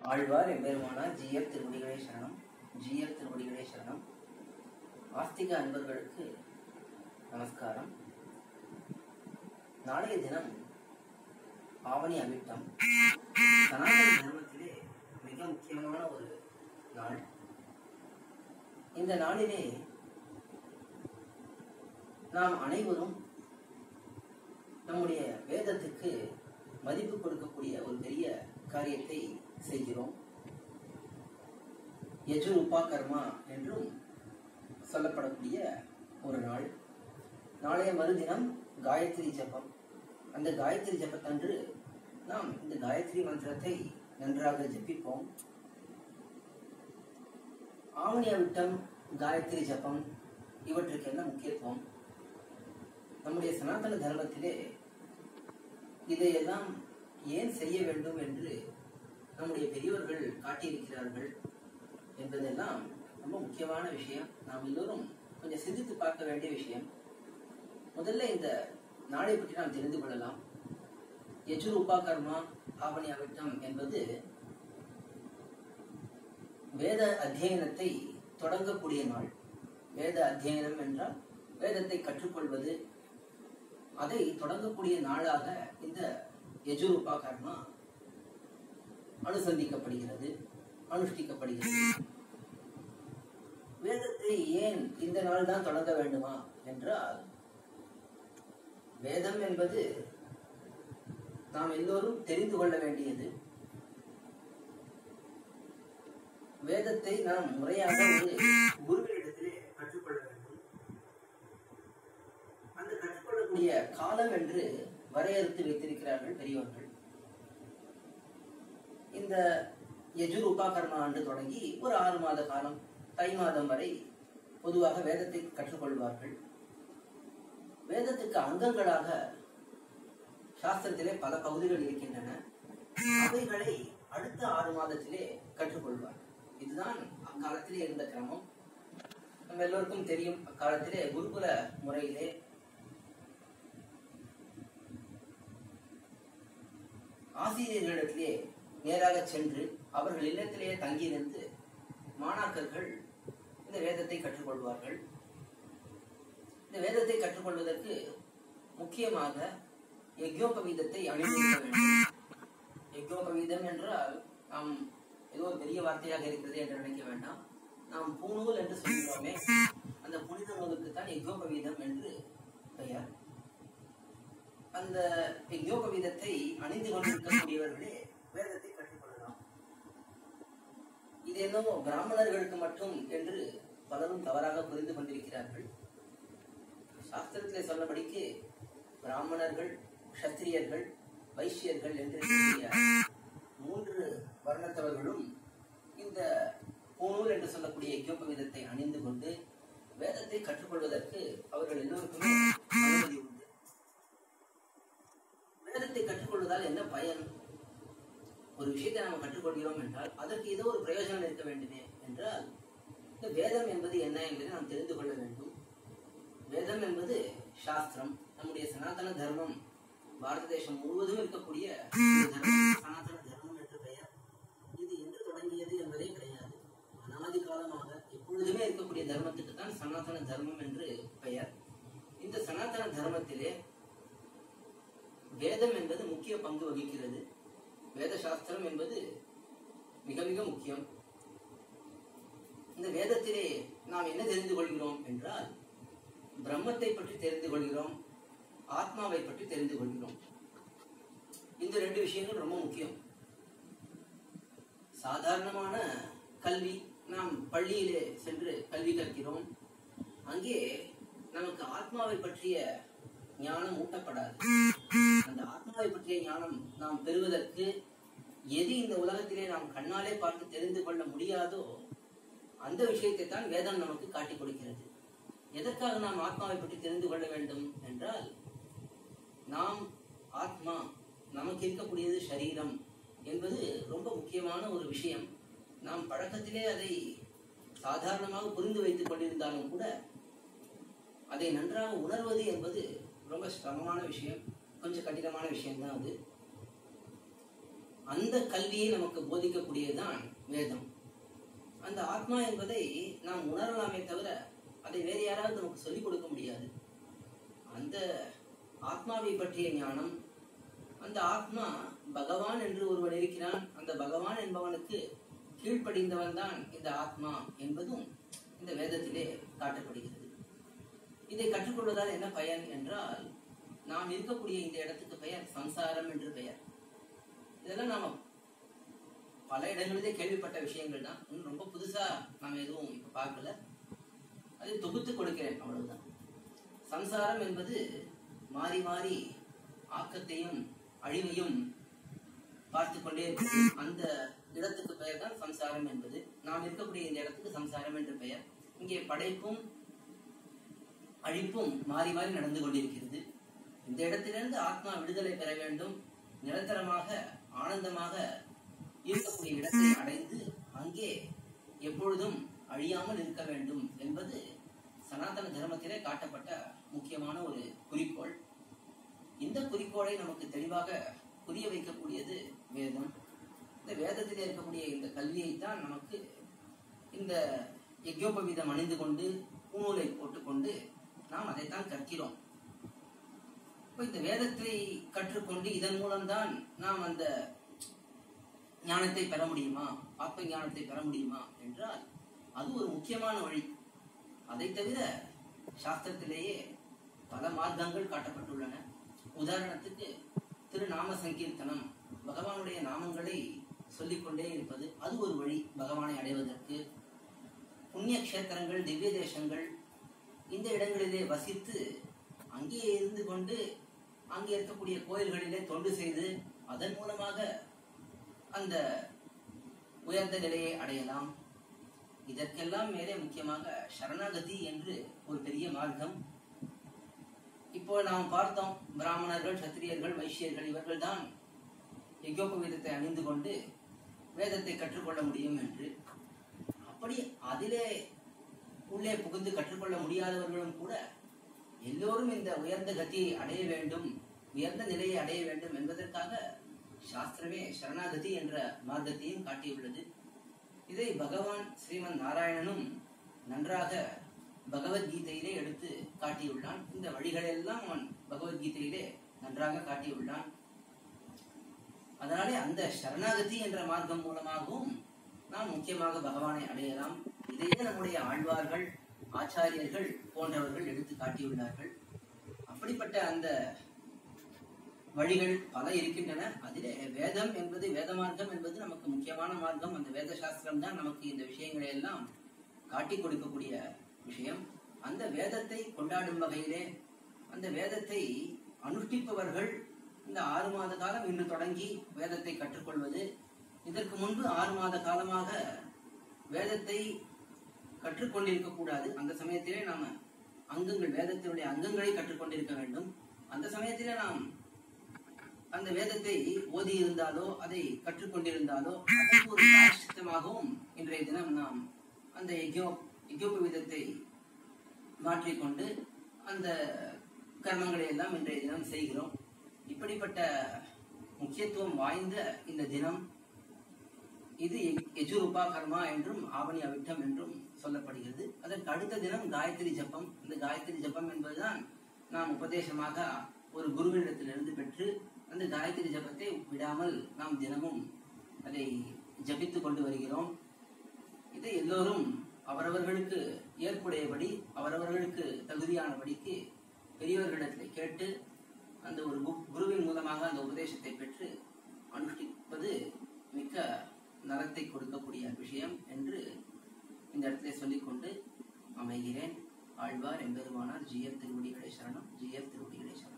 ஆழ்வார் எம்பெருமானார் GIF திருவடிகளே சரணம் GIF திருவடிகளே சரணம் ஆஸ்திக அன்பர்களுக்கு நமஸ்காரம் நாளைய தினம் ஆவணி அமிட்டம் சனாதன தர்மத்திலே மிக முக்கியமான ஒரு நாள் இந்த நாளிலே நாம் அனைவரும் நம்முடைய வேதத்துக்கு மதிப்பு கொடுக்கக்கூடிய ஒரு பெரிய காரியத்தை செய்கிறோம் யஜு உபா கர்மா என்றும் சொல்லப்படக்கூடிய ஒரு நாள் நாளைய மறுதினம் காயத்ரி ஜபம் அந்த காயத்ரி ஜபத்தன்று நாம் இந்த காயத்ரி மந்திரத்தை நன்றாக ஜபிப்போம் ஆவணி அவிட்டம் காயத்ரி ஜபம் இவற்றுக்கு என்ன முக்கியத்துவம் நம்முடைய சனாதன தர்மத்திலே இதையெல்லாம் ஏன் செய்ய வேண்டும் என்று நம்முடைய பெரியவர்கள் காட்டியிருக்கிறார்கள் என்பதெல்லாம் ரொம்ப முக்கியமான விஷயம் நாம் எல்லோரும் கொஞ்சம் சிந்தித்து பார்க்க வேண்டிய விஷயம் முதல்ல இந்த நாளை பற்றி நாம் தெரிந்து கொள்ளலாம் யஜுர் உபாகர்மா ஆவணி அவிட்டம் என்பது வேத அத்தியனத்தை தொடங்கக்கூடிய நாள் வேத அத்தியனம் என்றால் வேதத்தை கற்றுக்கொள்வது அதை தொடங்கக்கூடிய நாளாக இந்த யஜுரூபா கர்மா அனுசந்திக்கப்படுகிறது அனுஷ்டிக்கப்படுகிறது வேதத்தை ஏன் இந்த நாள் தான் தொடங்க வேண்டுமா என்றால் வேதம் என்பது நாம் எல்லோரும் தெரிந்து கொள்ள வேண்டியது வேதத்தை நாம் முறையாக ஒரு குருவினிடத்திலே கற்றுக்கொள்ள வேண்டும் அந்த கற்றுக்கொள்ளக்கூடிய காலம் என்று வரையறுத்து வைத்திருக்கிறார்கள் பெரியவர்கள் இந்த யஜுர் உபாகர்மா ஆண்டு தொடங்கி ஒரு ஆறு மாத காலம் தை மாதம் வரை பொதுவாக வேதத்தை கற்றுக்கொள்வார்கள் வேதத்துக்கு அங்கங்களாக சாஸ்திரத்திலே பல பகுதிகள் இருக்கின்றன அவைகளை அடுத்த ஆறு மாதத்திலே கற்றுக்கொள்வார் இதுதான் அக்காலத்திலே இருந்த கிரமம் நம்ம எல்லோருக்கும் தெரியும் அக்காலத்திலே குருகுல முறையிலே ஆசிரியர்களிடத்திலே நேராக சென்று அவர்கள் இல்லத்திலேயே தங்கியிருந்து மாணாக்கர்கள் இந்த வேதத்தை கற்றுக்கொள்வார்கள் இந்த வேதத்தை கற்றுக்கொள்வதற்கு முக்கியமாக யக்யோபவீதத்தை அணிந்திருக்க வேண்டும் யக்யோபவீதம் என்றால் நாம் ஏதோ ஒரு பெரிய வார்த்தையாக இருக்கிறது என்று நினைக்க வேண்டாம் நாம் பூநூல் என்று சொல்கிறோமே அந்த புனித நூலுக்கு தான் யக்யோபவீதம் என்று பெயர் அந்த யக்யோபவீதத்தை அணிந்து கொண்டிருக்கக்கூடியவர்களே வேதத்தை கற்றுக்கொள்ளலாம் இது என்னவோ பிராமணர்களுக்கு மட்டும் என்று பலரும் தவறாக புரிந்து கொண்டிருக்கிறார்கள் சாஸ்திரத்திலே சொன்னபடிக்கு பிராமணர்கள் க்ஷத்திரியர்கள் வைசியர்கள் என்று இருக்கக்கூடிய மூன்று வர்ணத்தவர்களும் இந்த பூநூல் என்று சொல்லக்கூடிய யக்யோபவீதத்தை அணிந்து கொண்டு வேதத்தை கற்றுக்கொள்வதற்கு அவர்கள் எல்லோருக்குமே அனுமதி உண்டு வேதத்தை கற்றுக்கொள்வதால் என்ன பயன் ஒரு விஷயத்தை நாம் கற்றுக்கொள்கிறோம் என்றால் அதற்கு ஏதோ ஒரு பிரயோஜனம் இருக்க வேண்டுமே என்றால் இந்த வேதம் என்பது என்ன என்பதை நாம் தெரிந்து கொள்ள வேண்டும் வேதம் என்பது சாஸ்திரம் நம்முடைய சனாதன தர்மம் பாரத தேசம் முழுவதும் இருக்கக்கூடிய ஒரு தர்மம் சனாதன தர்மம் என்று பெயர் இது என்று தொடங்கியது என்பதே கிடையாது அனாதி காலமாக எப்பொழுதுமே இருக்கக்கூடிய தர்மத்துக்கு தான் சனாதன தர்மம் என்று பெயர் இந்த சனாதன தர்மத்திலே வேதம் என்பது முக்கிய பங்கு வகிக்கிறது வேத சாஸ்திரம் என்பது மிக மிக முக்கியம் இந்த வேதத்திலே நாம் என்ன தெரிந்து கொள்கிறோம் என்றால் பிரம்மத்தை பற்றி தெரிந்து கொள்கிறோம் ஆத்மாவை பற்றி தெரிந்து கொள்கிறோம் இந்த ரெண்டு விஷயங்கள் ரொம்ப முக்கியம் சாதாரணமான கல்வி நாம் பள்ளியிலே சென்று கல்வி கற்கிறோம் அங்கே நமக்கு ஆத்மாவை பற்றிய ஞானம் ஊட்டப்படாது அந்த ஆத்மாவை பற்றிய ஞானம் நாம் பெறுவதற்கு எது இந்த உலகத்திலே நாம் கண்ணாலே பார்த்து தெரிந்து கொள்ள முடியாதோ அந்த விஷயத்தை தான் வேதம் நமக்கு காட்டிக் கொடுக்கிறது எதற்காக நாம் ஆத்மாவை பற்றி தெரிந்து கொள்ள வேண்டும் என்றால் நாம் ஆத்மா நமக்கு இருக்கக்கூடியது சரீரம் என்பது ரொம்ப முக்கியமான ஒரு விஷயம் நாம் பழக்கத்திலே அதை சாதாரணமாக புரிந்து வைத்துக் கொண்டிருந்தாலும் கூட அதை நன்றாக உணர்வது என்பது ரொம்ப சிரமமான விஷயம் கொஞ்சம் கடினமான விஷயம்தான் அது அந்த கல்வியை நமக்கு போதிக்கக்கூடியதுதான் வேதம் அந்த ஆத்மா என்பதை நாம் உணரலாமே தவிர அதை வேறு யாராவது நமக்கு சொல்லிக் கொடுக்க முடியாது அந்த ஆத்மாவை பற்றிய ஞானம் அந்த ஆத்மா பகவான் என்று ஒருவன் இருக்கிறான் அந்த பகவான் என்பவனுக்கு கீழ்ப்படிந்தவன் தான் இந்த ஆத்மா என்பதும் இந்த வேதத்திலே காட்டப்படுகிறது இதை கற்றுக்கொள்வதால் என்ன பயன் என்றால் நாம் இருக்கக்கூடிய இந்த இடத்துக்கு பெயர் சம்சாரம் என்று பெயர் இதெல்லாம் நாம பல இடங்களிலே கேள்விப்பட்ட விஷயங்கள் தான் இன்னும் ரொம்ப புதுசா நாம எதுவும் இப்ப பார்க்கல அதை தொகுத்து கொடுக்கிறேன் அவ்வளவுதான் சம்சாரம் என்பது மாறி மாறி ஆக்கத்தையும் அழிவையும் பார்த்து கொண்டே இருக்கிறது அந்த இடத்துக்கு பெயர் தான் சம்சாரம் என்பது நாம் இருக்கக்கூடிய இந்த இடத்துக்கு சம்சாரம் என்று பெயர் இங்கே படைப்பும் அழிப்பும் மாறி மாறி நடந்து கொண்டிருக்கிறது இந்த இடத்திலிருந்து ஆத்மா விடுதலை பெற வேண்டும் நிரந்தரமாக ஆனந்தமாக இருக்கக்கூடிய இடத்தை அடைந்து அங்கே எப்பொழுதும் அழியாமல் இருக்க வேண்டும் என்பது சனாதன தர்மத்திலே காட்டப்பட்ட முக்கியமான ஒரு குறிக்கோள் இந்த குறிக்கோளை நமக்கு தெளிவாக புரிய வைக்கக்கூடியது வேதம் இந்த வேதத்தில் இருக்கக்கூடிய இந்த கல்வியைத்தான் நமக்கு இந்த யஜ்யோபவீதம் அணிந்து கொண்டு பூநூலை போட்டுக்கொண்டு நாம் அதைத்தான் கற்கிறோம் இப்ப இந்த வேதத்தை கற்றுக்கொண்டு இதன் மூலம்தான் நாம் அந்த ஞானத்தை பெற முடியுமா ஆத்ம ஞானத்தை பெற முடியுமா என்றால் அது ஒரு முக்கியமான வழி அதை தவிர சாஸ்திரத்திலேயே பல மார்க்கங்கள் காட்டப்பட்டுள்ளன உதாரணத்துக்கு திருநாம சங்கீர்த்தனம் பகவானுடைய நாமங்களை சொல்லிக்கொண்டே இருப்பது அது ஒரு வழி பகவானை அடைவதற்கு புண்ணிய கஷேத்திரங்கள் திவ்ய தேசங்கள் இந்த இடங்களிலே வசித்து அங்கே இருந்து கொண்டு அங்கே இருக்கக்கூடிய கோயில்களிலே தொண்டு செய்து அதன் மூலமாக அந்த உயர்ந்த நிலையை அடையலாம் இதற்கெல்லாம் மேலே முக்கியமாக சரணாகதி என்று ஒரு பெரிய மார்க்கம் இப்போ நாம் பார்த்தோம் பிராமணர்கள் சத்திரியர்கள் வைசியர்கள் இவர்கள் தான் யஜோபவீதத்தை அணிந்து கொண்டு வேதத்தை கற்றுக்கொள்ள முடியும் என்று அப்படி அதிலே உள்ளே புகுந்து கற்றுக்கொள்ள முடியாதவர்களும் கூட எல்லோரும் இந்த உயர்ந்த கதியை அடைய வேண்டும் உயர்ந்த நிலையை அடைய வேண்டும் என்பதற்காக சாஸ்திரமே சரணாகதி என்ற மார்க்கத்தையும் காட்டியுள்ளது இதை பகவான் ஸ்ரீமன் நாராயணனும் நன்றாக பகவத்கீதையிலே எடுத்து காட்டியுள்ளான் இந்த வழிகளெல்லாம் அவன் பகவத்கீதையிலே நன்றாக காட்டியுள்ளான் அதனாலே அந்த சரணாகதி என்ற மார்க்கம் மூலமாகவும் நாம் முக்கியமாக பகவானை அடையலாம் இதையே நம்முடைய ஆழ்வார்கள் ஆச்சாரியர்கள் போன்றவர்கள் எடுத்து காட்டியுள்ளார்கள் அப்படிப்பட்ட அந்த வழிகள் பல இருக்கின்றன அதிலே வேதம் என்பது வேத மார்க்கம் என்பது நமக்கு முக்கியமான மார்க்கம் அந்த வேத சாஸ்திரம் தான் நமக்கு இந்த விஷயங்களை எல்லாம் காட்டி கொடுக்கக்கூடிய விஷயம் அந்த வேதத்தை கொண்டாடும் வகையிலே அந்த வேதத்தை அனுஷ்டிப்பவர்கள் இந்த ஆறு மாத காலம் இன்று தொடங்கி வேதத்தை கற்றுக்கொள்வது இதற்கு முன்பு ஆறு மாத காலமாக வேதத்தை கற்றுக்கொண்டிருக்க கூடாது அந்த சமயத்திலே நாம அங்கங்கள் வேதத்தினுடைய அங்கங்களை கற்றுக்கொண்டிருக்க வேண்டும் அந்த சமயத்திலே நாம் அந்த வேதத்தை ஓதி இருந்தாலோ அதை கற்றுக்கொண்டிருந்தாலோ அதற்கு ஒரு பிராயஷ்சித்தமாகவும் இன்றைய தினம் நாம் அந்த யஜ்யோ யஜ்யோபவிதத்தை மாற்றிக்கொண்டு அந்த கர்மங்களை எல்லாம் இன்றைய தினம் செய்கிறோம் இப்படிப்பட்ட முக்கியத்துவம் வாய்ந்த இந்த தினம் இது யஜுரூபா கர்மா என்றும் ஆவணி அவிட்டம் என்றும் சொல்லப்படுகிறது அதற்கு அடுத்த தினம் காயத்ரி ஜபம் இந்த காயத்ரி ஜபம் என்பதுதான் நாம் உபதேசமாக ஒரு குருவினிடத்திலிருந்து பெற்று அந்த காயத்ரி ஜபத்தை விடாமல் நாம் தினமும் அதை ஜபித்து கொண்டு வருகிறோம் இதை எல்லோரும் அவரவர்களுக்கு ஏற்புடையபடி அவரவர்களுக்கு தகுதியானபடிக்கு பெரியவர்களிடத்தில் கேட்டு அந்த ஒரு கு- குருவின் மூலமாக அந்த உபதேசத்தை பெற்று அனுஷ்டிப்பது மிக்க நலத்தை கொடுக்கக்கூடிய விஷயம் என்று இந்த இடத்திலே சொல்லிக்கொண்டு அமைகிறேன் ஆழ்வார் எம்பெருமானார் ஜிஎஃப் திருவடிகளை சரணம் ஜிஎஃப் திருவடிகளை சரணம்